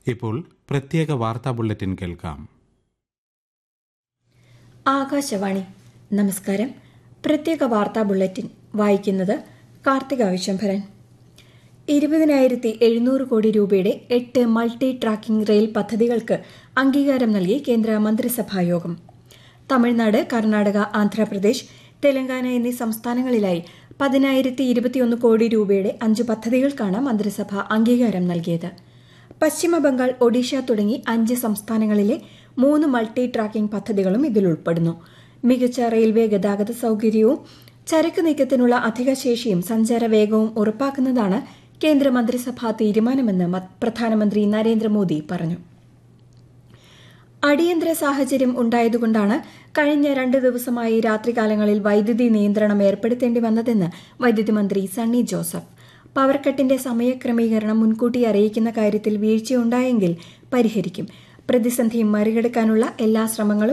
ഇപ്പോൾ പ്രത്യേക വാർത്താ ബുള്ളറ്റിൻ കേൾക്കാം ആകാശവാണി നമസ്കാരം പ്രത്യേക വാർത്താ ബുള്ളറ്റിൻ വായിക്കുന്നത് കാർത്തിക വിശംഭരൻ ഇരുപതിനായിരത്തി എഴുന്നൂറ് കോടി രൂപയുടെ എട്ട് മൾട്ടി ട്രാക്കിംഗ് റെയിൽ പദ്ധതികൾക്ക് അംഗീകാരം നൽകി കേന്ദ്ര മന്ത്രിസഭായോഗം തമിഴ്നാട് കർണാടക ആന്ധ്രാപ്രദേശ് തെലങ്കാന എന്നീ സംസ്ഥാനങ്ങളിലായി പതിനായിരത്തി ഇരുപത്തിയൊന്ന് കോടി രൂപയുടെ അഞ്ച് പദ്ധതികൾക്കാണ് മന്ത്രിസഭ അംഗീകാരം നൽകിയത് പശ്ചിമ ബംഗാൾ ഒഡീഷ തുടങ്ങി അഞ്ച് സംസ്ഥാനങ്ങളിലെ മൂന്ന് മൾട്ടി ട്രാക്കിംഗ് പദ്ധതികളും ഇതിൽ ഉൾപ്പെടുന്നു മികച്ച റെയിൽവേ ഗതാഗത സൌകര്യവും ചരക്ക് നീക്കത്തിനുള്ള അധിക ശേഷിയും സഞ്ചാര വേഗവും ഉറപ്പാക്കുന്നതാണ് കേന്ദ്ര മന്ത്രിസഭാ തീരുമാനമെന്ന് പ്രധാനമന്ത്രി നരേന്ദ്രമോദി പറഞ്ഞു അടിയന്തര സാഹചര്യം ഉണ്ടായതുകൊണ്ടാണ് കഴിഞ്ഞ രണ്ട് ദിവസമായി രാത്രികാലങ്ങളിൽ വൈദ്യുതി നിയന്ത്രണം ഏർപ്പെടുത്തേണ്ടി വന്നതെന്ന് വൈദ്യുതി മന്ത്രി സണ്ണി ജോസഫ് പവർ കട്ടിന്റെ സമയക്രമീകരണം മുൻകൂട്ടി അറിയിക്കുന്ന കാര്യത്തിൽ വീഴ്ചയുണ്ടായെങ്കിൽ പരിഹരിക്കും പ്രതിസന്ധി മറികടക്കാനുള്ള എല്ലാ ശ്രമങ്ങളും